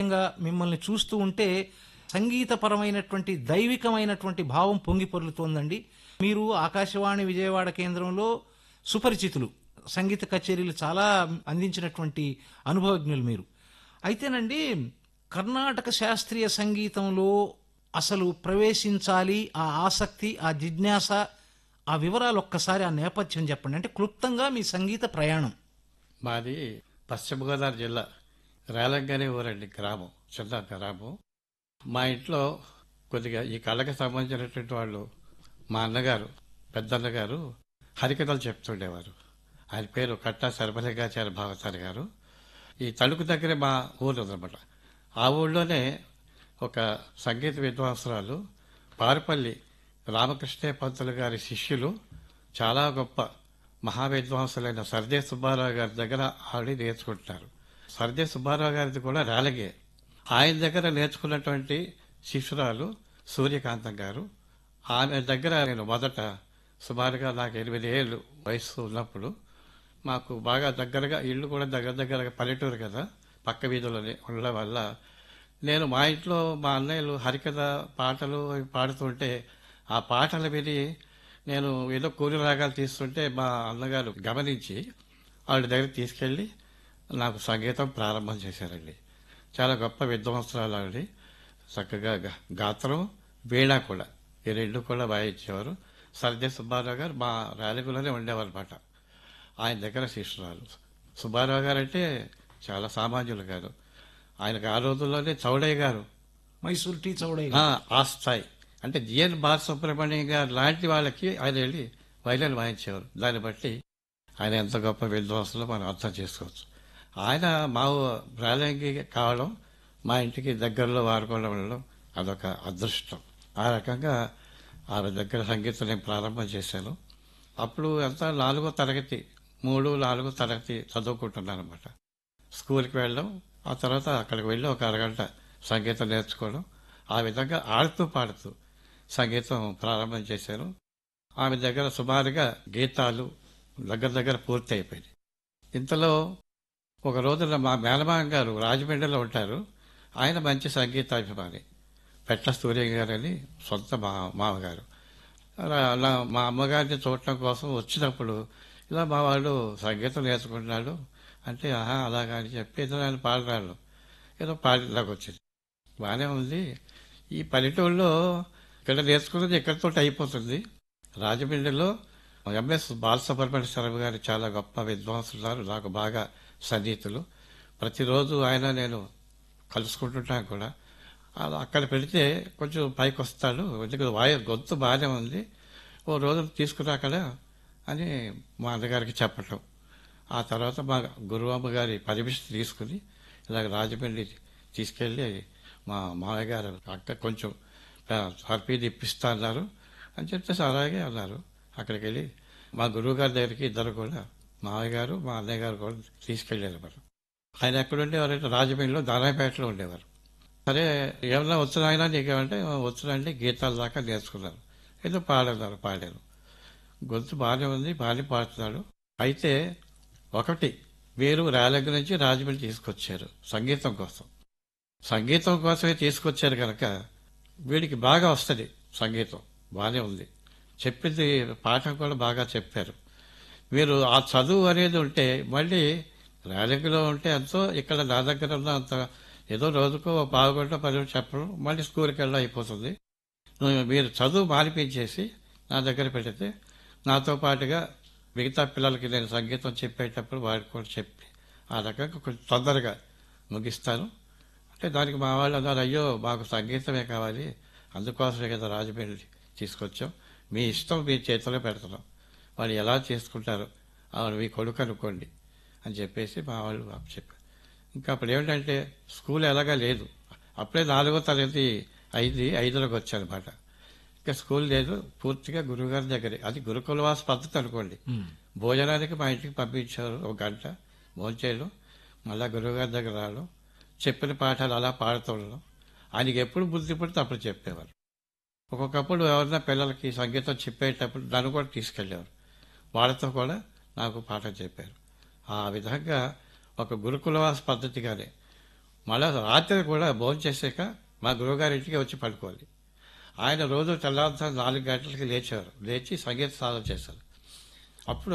నిజంగా మిమ్మల్ని చూస్తూ ఉంటే సంగీతపరమైనటువంటి దైవికమైనటువంటి భావం పొంగి పొర్లుతోందండి మీరు ఆకాశవాణి విజయవాడ కేంద్రంలో సుపరిచితులు సంగీత కచేరీలు చాలా అందించినటువంటి అనుభవజ్ఞులు మీరు అయితేనండి కర్ణాటక శాస్త్రీయ సంగీతంలో అసలు ప్రవేశించాలి ఆ ఆసక్తి ఆ జిజ్ఞాస ఆ వివరాలు ఒక్కసారి ఆ నేపథ్యం చెప్పండి అంటే క్లుప్తంగా మీ సంగీత ప్రయాణం మాది పశ్చిమ గోదావరి జిల్లా రేలంగానే ఊరండి గ్రామం చిన్న గ్రామం మా ఇంట్లో కొద్దిగా ఈ కళకి సంబంధించినటువంటి వాళ్ళు మా అన్నగారు పెద్దన్నగారు హరికథలు చెప్తుండేవారు ఆయన పేరు కట్టా శర్మలింగాచార్య భావతారి గారు ఈ తణుకు దగ్గరే మా ఊరు ఉందన్నమాట ఆ ఊళ్ళోనే ఒక సంగీత విద్వాంసరాలు పారుపల్లి రామకృష్ణ పంతులు గారి శిష్యులు చాలా గొప్ప మహావిద్వాంసులైన సర్దే సుబ్బారావు గారి దగ్గర ఆవిడ నేర్చుకుంటున్నారు సర్దే సుబ్బారావు గారిది కూడా రాలగే ఆయన దగ్గర నేర్చుకున్నటువంటి శిష్యురాలు సూర్యకాంతం గారు ఆమె దగ్గర నేను మొదట సుమారుగా నాకు ఎనిమిది ఏళ్ళు వయసు ఉన్నప్పుడు మాకు బాగా దగ్గరగా ఇల్లు కూడా దగ్గర దగ్గరగా పల్లెటూరు కదా పక్క వీధులని ఉండడం వల్ల నేను మా ఇంట్లో మా అన్నయ్యలు హరికథ పాటలు అవి పాడుతుంటే ఆ పాటలు విని నేను ఏదో కూలి రాగాలు తీస్తుంటే మా అన్నగారు గమనించి వాళ్ళ దగ్గర తీసుకెళ్ళి నాకు సంగీతం ప్రారంభం చేశారండి చాలా గొప్ప విద్వాంసరాలు ఆవిడ చక్కగా గా- గాత్రం వీణ కూడా ఈ రెండు కూడా వాయించేవారు సర్దే సుబ్బారావు గారు మా ర్యాలీలోనే ఉండేవారు అనమాట ఆయన దగ్గర శిష్యురాలు సుబ్బారావు గారు అంటే చాలా సామాన్యులు కాదు ఆయనకు ఆ రోజుల్లోనే చౌడయ్య గారు మైసూర్ టీ చౌడయ్య ఆ, ఆ స్థాయి అంటే జిఎన్ బాలసుబ్రహ్మణ్యం గారు లాంటి వాళ్ళకి ఆయన వెళ్ళి వైలెన్ వాయించేవారు దాన్ని బట్టి ఆయన ఎంత గొప్ప విద్వాంసులో మనం అర్థం చేసుకోవచ్చు ఆయన మా ప్రాలంగి కావడం మా ఇంటికి దగ్గరలో వాడుకోవడం వెళ్ళడం అదొక అదృష్టం ఆ రకంగా ఆమె దగ్గర సంగీతం నేను ప్రారంభం చేశాను అప్పుడు అంతా నాలుగో తరగతి మూడు నాలుగో తరగతి చదువుకుంటున్నాను అనమాట స్కూల్కి వెళ్ళడం ఆ తర్వాత అక్కడికి వెళ్ళి ఒక అరగంట సంగీతం నేర్చుకోవడం ఆ విధంగా ఆడుతూ పాడుతూ సంగీతం ప్రారంభం చేశాను ఆమె దగ్గర సుమారుగా గీతాలు దగ్గర దగ్గర పూర్తి అయిపోయింది ఇంతలో ఒక రోజున మా మేనమామ గారు రాజమండ్రిలో ఉంటారు ఆయన మంచి సంగీతాభిమాని పెట్ల సూర్య గారు అని సొంత మా మామగారు అలా అలా మా అమ్మగారిని చూడటం కోసం వచ్చినప్పుడు ఇలా మా వాళ్ళు సంగీతం నేర్చుకుంటున్నాడు అంటే ఆహా అలాగా అని చెప్పి ఏదో ఆయన పాడరాడు ఏదో పాడేలాగా వచ్చింది బాగానే ఉంది ఈ పల్లెటూళ్ళలో ఇక్కడ నేర్చుకున్నది ఎక్కడితో అయిపోతుంది రాజమండ్రిలో ఎంఎస్ బాలసుబ్రహ్మణ్య శర్మ గారు చాలా గొప్ప విద్వాంసులు నాకు బాగా సన్నిహితులు ప్రతిరోజు ఆయన నేను కలుసుకుంటుంటాను కూడా అలా అక్కడ పెడితే కొంచెం పైకి వస్తాడు ఎందుకంటే వాయు గొంతు బాగానే ఉంది ఓ రోజు తీసుకురా అక్కడ అని మా అన్నగారికి చెప్పటం ఆ తర్వాత మా గురువమ్మ గారి పర్మిషన్ తీసుకుని ఇలాగ రాజమండ్రి తీసుకెళ్ళి మా మామయ్య గారు అక్క కొంచెం సర్పీది ఇప్పిస్తా అన్నారు అని చెప్తే అలాగే అన్నారు అక్కడికి వెళ్ళి మా గురువు గారి దగ్గరికి ఇద్దరు కూడా మామయ్య గారు మా అన్నయ్య గారు కూడా తీసుకెళ్ళారు మరి ఆయన ఎక్కడ ఉండేవారంటే రాజమండ్రిలో దానాపేటలో ఉండేవారు సరే ఏమన్నా వచ్చిన ఆయన నీకేమంటే వచ్చినండి గీతాల దాకా నేర్చుకున్నాను ఏదో పాడన్నారు పాడాను గొంతు బాగానే ఉంది బాగానే పాడుతున్నాడు అయితే ఒకటి వీరు రేలంగ నుంచి రాజమండ్రి తీసుకొచ్చారు సంగీతం కోసం సంగీతం కోసమే తీసుకొచ్చారు కనుక వీడికి బాగా వస్తుంది సంగీతం బాగానే ఉంది చెప్పింది పాఠం కూడా బాగా చెప్పారు మీరు ఆ చదువు అనేది ఉంటే మళ్ళీ ర్యాలింగ్లో ఉంటే ఎంతో ఇక్కడ నా దగ్గర ఉన్న అంత ఏదో రోజుకో ఓ పావు గంట పది నిమిషాలు చెప్పడం మళ్ళీ స్కూల్కి వెళ్ళడం అయిపోతుంది నువ్వు మీరు చదువు మానిపించేసి నా దగ్గర పెడితే నాతో పాటుగా మిగతా పిల్లలకి నేను సంగీతం చెప్పేటప్పుడు వాడికి కూడా చెప్పి ఆ రకంగా కొంచెం తొందరగా ముగిస్తాను అంటే దానికి మా వాళ్ళు అన్నారు అయ్యో మాకు సంగీతమే కావాలి అందుకోసమే కదా రాజమండ్రి తీసుకొచ్చాం మీ ఇష్టం మీ చేతిలో పెడుతున్నాం వాళ్ళు ఎలా చేసుకుంటారు అవును మీ కొడుకు అనుకోండి అని చెప్పేసి మా వాళ్ళు చెప్పారు ఇంకా అప్పుడు ఏమిటంటే స్కూల్ ఎలాగా లేదు అప్పుడే నాలుగో తరగతి అయింది ఐదులోకి వచ్చానమాట ఇంకా స్కూల్ లేదు పూర్తిగా గురువుగారి దగ్గరే అది గురుకులవాస పద్ధతి అనుకోండి భోజనానికి మా ఇంటికి పంపించారు ఒక గంట భోంచేయడం మళ్ళా గురువుగారి దగ్గర రావడం చెప్పిన పాఠాలు అలా పాడుతుండడం ఆయనకి ఎప్పుడు బుద్ధి పడితే అప్పుడు చెప్పేవారు ఒక్కొక్కప్పుడు ఎవరైనా పిల్లలకి సంగీతం చెప్పేటప్పుడు నన్ను కూడా తీసుకెళ్లేవారు వాళ్ళతో కూడా నాకు పాఠం చెప్పారు ఆ విధంగా ఒక గురుకులవాస పద్ధతిగానే మళ్ళా రాత్రి కూడా భోజనం చేసాక మా గురువుగారి ఇంటికి వచ్చి పడుకోవాలి ఆయన రోజు తెల్లవారుజాము నాలుగు గంటలకి లేచేవారు లేచి సంగీత సాధన చేశారు అప్పుడు